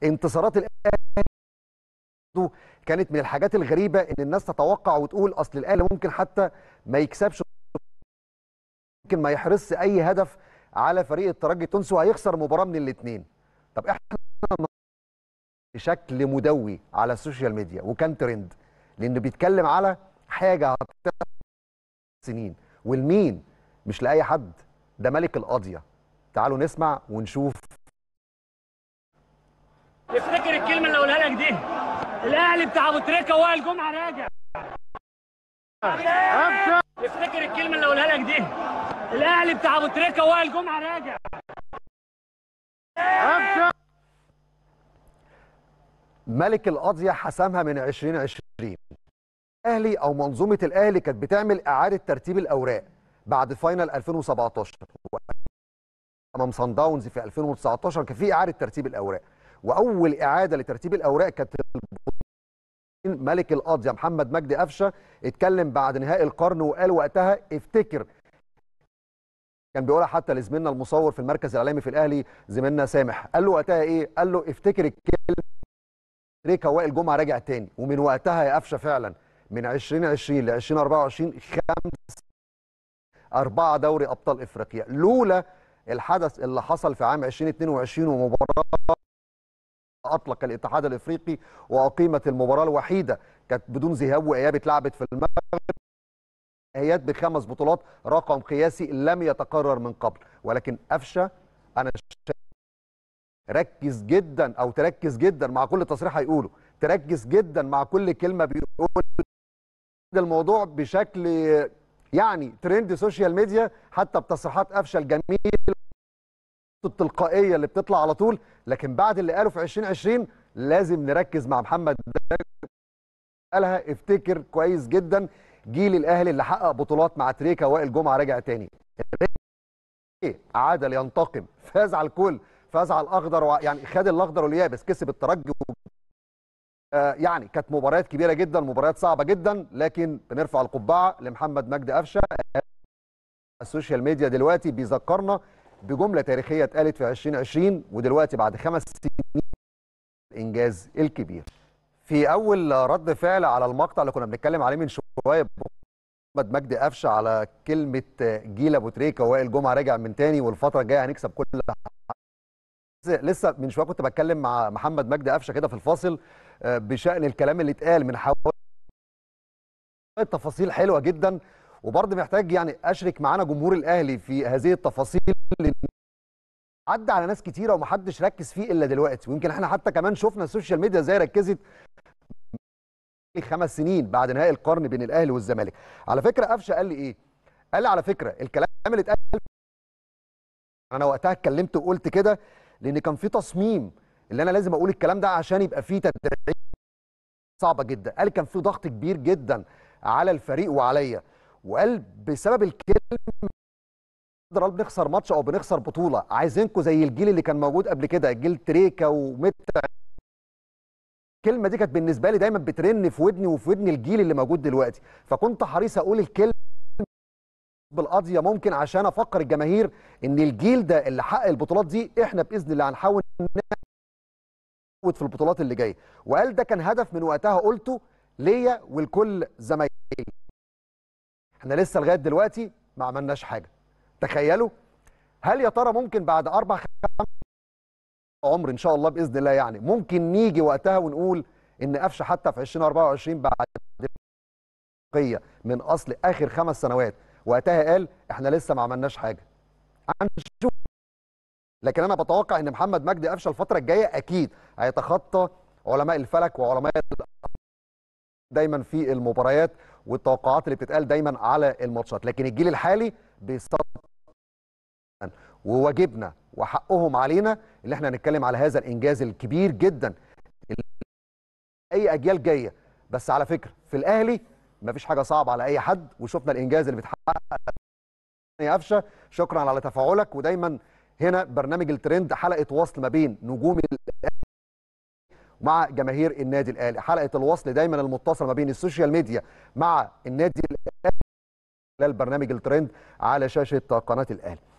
انتصارات الاهلي كانت من الحاجات الغريبه ان الناس تتوقع وتقول اصل الاهلي ممكن حتى ما يكسبش ممكن ما يحرصش اي هدف على فريق الترجي التونسي وهيخسر مباراه من الاثنين طب احنا بشكل مدوي على السوشيال ميديا وكان ترند لانه بيتكلم على حاجه سنين والمين مش لاي حد ده ملك القاضيه تعالوا نسمع ونشوف افتكر الكلمه اللي اقولها لك دي الاهلي بتاع ابو تريكه وائل جمعه راجع افتكر الكلمه اللي اقولها لك دي الاهلي بتاع ابو تريكه وائل جمعه راجع ملك القاضيه حسمها من 2020 الاهلي او منظومه الاهلي كانت بتعمل اعاده ترتيب الاوراق بعد فاينل 2017 امام صن داونز في 2019 كان في اعاده ترتيب الاوراق واول اعاده لترتيب الاوراق كانت ملك القاضيه محمد مجدي قفشه اتكلم بعد نهائي القرن وقال وقتها افتكر كان بيقولها حتى لزميلنا المصور في المركز الاعلامي في الاهلي زميلنا سامح قال له وقتها ايه قال له افتكر الكلمه تريكا وائل جمعه راجع تاني ومن وقتها يا قفشه فعلا من 2020 ل 2024 خمس أربعة دوري أبطال إفريقيا لولا الحدث اللي حصل في عام 2022 ومباراة أطلق الاتحاد الإفريقي وأقيمت المباراة الوحيدة كانت بدون ذهاب وإياب اتلعبت في المغرب نهائيات بخمس بطولات رقم قياسي لم يتكرر من قبل ولكن قفشه انا ركز جدا او تركز جدا مع كل تصريح هيقوله تركز جدا مع كل كلمه بيقول الموضوع بشكل يعني ترند سوشيال ميديا حتى بتصريحات قفشه الجميل التلقائيه اللي بتطلع على طول لكن بعد اللي قاله في 2020 لازم نركز مع محمد قالها افتكر كويس جدا جيل الاهلي اللي حقق بطولات مع تريكا وائل جمعه رجع تاني عاد لينتقم فاز على الكل فاز على الاخضر و... يعني خد الاخضر واليابس كسب الترجي و... آه يعني كانت مباريات كبيره جدا مباريات صعبه جدا لكن بنرفع القبعه لمحمد مجدي قفشه السوشيال ميديا دلوقتي بيذكرنا بجمله تاريخيه اتقالت في 2020 ودلوقتي بعد خمس سنين الانجاز الكبير في اول رد فعل على المقطع اللي كنا بنتكلم عليه من شويه محمد مجدي قفشه على كلمه جيل ابو تريكه ووائل جمعه راجع من تاني والفتره الجايه هنكسب كل لسه من شويه كنت بتكلم مع محمد مجدي قفشه كده في الفاصل بشان الكلام اللي اتقال من حوالي تفاصيل حلوه جدا وبرضه محتاج يعني اشرك معانا جمهور الاهلي في هذه التفاصيل عدى على ناس كتيره ومحدش ركز فيه الا دلوقتي ويمكن احنا حتى كمان شفنا السوشيال ميديا ازاي ركزت خمس سنين بعد نهائي القرن بين الاهلي والزمالك على فكره قفشه قال لي ايه قال لي على فكره الكلام اللي اتقال انا وقتها اتكلمت وقلت كده لان كان في تصميم اللي انا لازم اقول الكلام ده عشان يبقى في تدريب صعبه جدا قال كان في ضغط كبير جدا على الفريق وعليا وقال بسبب الكلمه نقدر بنخسر ماتش او بنخسر بطوله عايزينكم زي الجيل اللي كان موجود قبل كده جيل تريكا ومتع الكلمه دي كانت بالنسبه لي دايما بترن في ودني وفي ودن الجيل اللي موجود دلوقتي فكنت حريص اقول الكلمه بالقضيه ممكن عشان افكر الجماهير ان الجيل ده اللي حقق البطولات دي احنا باذن الله هنحاول نعود في البطولات اللي جايه وقال ده كان هدف من وقتها قلته ليا ولكل زمايلي احنا لسه لغايه دلوقتي ما عملناش حاجه تخيلوا هل يا ترى ممكن بعد اربع خمس عمر ان شاء الله باذن الله يعني ممكن نيجي وقتها ونقول ان قفشه حتى في 2024 بعد من اصل اخر خمس سنوات وقتها قال احنا لسه ما عملناش حاجه هنشوف لكن انا بتوقع ان محمد مجدي قفشه الفتره الجايه اكيد هيتخطى علماء الفلك وعلماء دايما في المباريات والتوقعات اللي بتتقال دايما على الماتشات لكن الجيل الحالي بيصطدم وواجبنا وحقهم علينا اللي احنا هنتكلم على هذا الانجاز الكبير جدا اي اجيال جايه بس على فكره في الاهلي مفيش حاجه صعبه على اي حد وشفنا الانجاز اللي بيتحقق يا قفشه شكرا على تفاعلك ودايما هنا برنامج الترند حلقه وصل ما بين نجوم الاهلي مع جماهير النادي الاهلي حلقه الوصل دايما المتصل ما بين السوشيال ميديا مع النادي الاهلي خلال برنامج الترند على شاشه قناه الاهلي